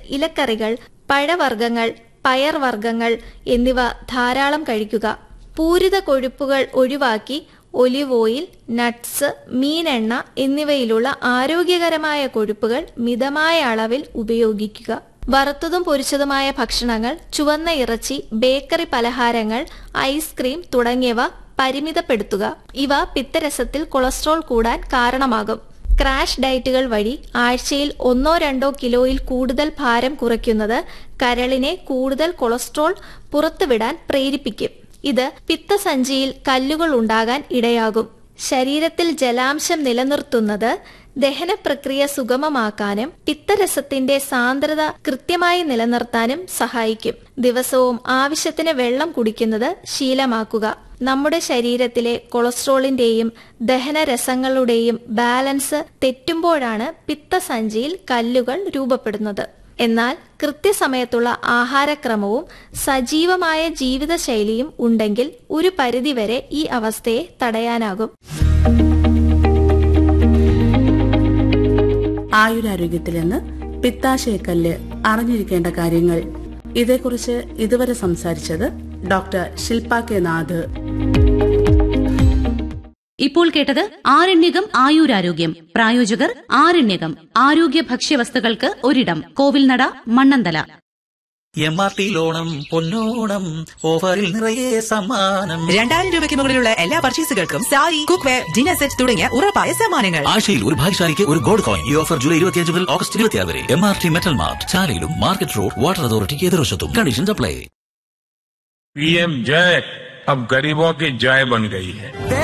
ഇലക്കറികൾ പഴവർഗ്ഗങ്ങൾ പയർവർഗ്ഗങ്ങൾ എന്നിവ ധാരാളം കഴിക്കുക പൂരിത കൊഴുപ്പുകൾ ഒഴിവാക്കി ഒലിവ് ഓയിൽ നട്ട്സ് മീനെണ്ണ എന്നിവയിലുള്ള ആരോഗ്യകരമായ കൊഴുപ്പുകൾ മിതമായ അളവിൽ ഉപയോഗിക്കുക വറുത്തതും പൊരിച്ചതുമായ ഭക്ഷണങ്ങൾ ചുവന്ന ഇറച്ചി ബേക്കറി പലഹാരങ്ങൾ ഐസ്ക്രീം തുടങ്ങിയവ പരിമിതപ്പെടുത്തുക ഇവ പിത്തരസത്തിൽ കൊളസ്ട്രോൾ കൂടാൻ കാരണമാകും ക്രാഷ് ഡയറ്റുകൾ വഴി ആഴ്ചയിൽ ഒന്നോ രണ്ടോ കിലോയിൽ കൂടുതൽ ഭാരം കുറയ്ക്കുന്നത് കരളിനെ കൂടുതൽ കൊളസ്ട്രോൾ പുറത്തുവിടാൻ പ്രേരിപ്പിക്കും ഇത് പിത്തസഞ്ചിയിൽ കല്ലുകൾ ഉണ്ടാകാൻ ഇടയാകും ശരീരത്തിൽ ജലാംശം നിലനിർത്തുന്നത് ദഹന പ്രക്രിയ സുഗമമാക്കാനും പിത്തരസത്തിന്റെ സാന്ദ്രത കൃത്യമായി നിലനിർത്താനും സഹായിക്കും ദിവസവും ആവശ്യത്തിന് വെള്ളം കുടിക്കുന്നത് ശീലമാക്കുക നമ്മുടെ ശരീരത്തിലെ കൊളസ്ട്രോളിന്റെയും ദഹനരസങ്ങളുടെയും ബാലൻസ് തെറ്റുമ്പോഴാണ് പിത്തസഞ്ചിയിൽ കല്ലുകൾ രൂപപ്പെടുന്നത് എന്നാൽ കൃത്യസമയത്തുള്ള ആഹാരക്രമവും സജീവമായ ജീവിതശൈലിയും ഉണ്ടെങ്കിൽ ഒരു പരിധിവരെ ഈ അവസ്ഥയെ തടയാനാകും ആയുരാരോഗ്യത്തിൽ നിന്ന് പിത്താശയക്കല്ല് അറിഞ്ഞിരിക്കേണ്ട കാര്യങ്ങൾ ഇതേക്കുറിച്ച് ഇതുവരെ സംസാരിച്ചത് ഡോക്ടർ ശില്പ കെ നാഥ് ഇപ്പോൾ കേട്ടത് ആരണ്യകം ആയുരാരോഗ്യം പ്രായോജകർ ആരണ്യകം ആരോഗ്യ ഭക്ഷ്യവസ്തുക്കൾക്ക് ഒരിടം Kovilnada Mannanthala M R T ലോണം പൊന്നോണം ഓഫറിൽ നിറയെ സമ്മാനം രണ്ടായിരം രൂപയ്ക്ക് മുകളിലുള്ള എല്ലാ പർച്ചേസുകൾക്കും sari cook ware dinner set തുടങ്ങിയ ഉറപ്പായ സമ്മാനങ്ങൾ ആഴ്ചയിൽ ഒരു ഭാഗ്യശാലിക്ക് ഒരു ഗോൾഡ് കോയിൻ ഈ ഓഫർ ജൂലൈ ഇരുപത്തിയഞ്ച് മുതൽ ഓഗസ്റ്റ് ഇരുപത്തിയാറ് വരെ M R T metal mart ചാലയിലും മാർക്കറ്റ് റോഡ് വാട്ടർ അതോറിറ്റി എതിർവശത്തും കണ്ടീഷൻസ് അപ്ലൈ पीएम जय अब गरीबों की जय बन गई है